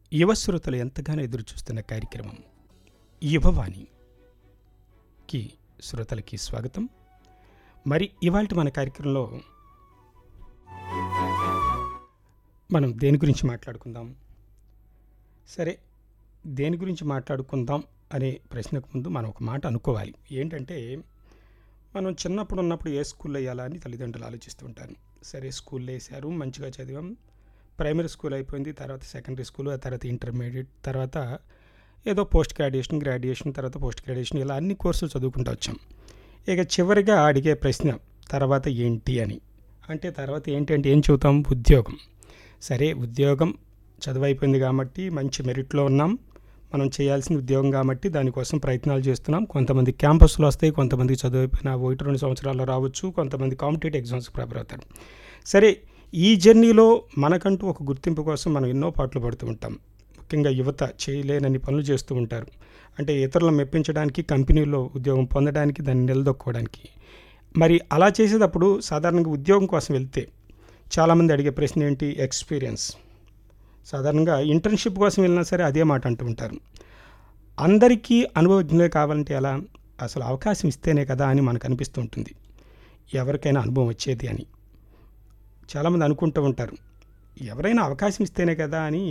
యువ శ్రోతలు ఎంతగానో ఎదురు చూస్తున్న కార్యక్రమం యువవాణికి శ్రోతలకి స్వాగతం మరి ఇవాళ మన కార్యక్రమంలో మనం దేని గురించి మాట్లాడుకుందాం సరే దేని గురించి మాట్లాడుకుందాం అనే ప్రశ్నకు ముందు మనం ఒక మాట అనుకోవాలి ఏంటంటే మనం చిన్నప్పుడు ఉన్నప్పుడు ఏ స్కూల్లో వేయాలా అని తల్లిదండ్రులు ఆలోచిస్తూ ఉంటారు సరే స్కూల్లో వేసారు మంచిగా చదివాం ప్రైమరీ స్కూల్ అయిపోయింది తర్వాత సెకండరీ స్కూల్ ఆ తర్వాత ఇంటర్మీడియట్ తర్వాత ఏదో పోస్ట్ గ్రాడ్యుయేషన్ గ్రాడ్యుయేషన్ తర్వాత పోస్ట్ గ్రాడ్యుయేషన్ ఇలా అన్ని కోర్సులు చదువుకుంటూ వచ్చాం ఇక చివరిగా అడిగే ప్రశ్న తర్వాత ఏంటి అని అంటే తర్వాత ఏంటి అంటే ఏం చెబుతాం ఉద్యోగం సరే ఉద్యోగం చదువు అయిపోయింది కాబట్టి మంచి మెరిట్లో ఉన్నాం మనం చేయాల్సిన ఉద్యోగం కాబట్టి దానికోసం ప్రయత్నాలు చేస్తున్నాం కొంతమంది క్యాంపస్లో వస్తాయి కొంతమంది చదువు అయిపోయిన ఒకటి రెండు సంవత్సరాల్లో రావచ్చు కొంతమంది కాంపిటేటివ్ ఎగ్జామ్స్కి ప్రిపేర్ అవుతారు సరే ఈ జర్నీలో మనకంటూ ఒక గుర్తింపు కోసం మనం ఎన్నో పాటలు పడుతూ ఉంటాం ముఖ్యంగా యువత చేయలేనని పనులు చేస్తూ ఉంటారు అంటే ఇతరులను మెప్పించడానికి కంపెనీలో ఉద్యోగం పొందడానికి దాన్ని నిలదొక్కోవడానికి మరి అలా చేసేటప్పుడు సాధారణంగా ఉద్యోగం కోసం వెళ్తే చాలామంది అడిగే ప్రశ్న ఏంటి ఎక్స్పీరియన్స్ సాధారణంగా ఇంటర్న్షిప్ కోసం వెళ్ళినా సరే అదే మాట అంటూ ఉంటారు అందరికీ అనుభవజ్ఞులే కావాలంటే ఎలా అసలు అవకాశం ఇస్తేనే కదా అని మనకు అనిపిస్తూ ఉంటుంది ఎవరికైనా అనుభవం వచ్చేది అని చాలామంది అనుకుంటూ ఉంటారు ఎవరైనా అవకాశం ఇస్తేనే కదా అని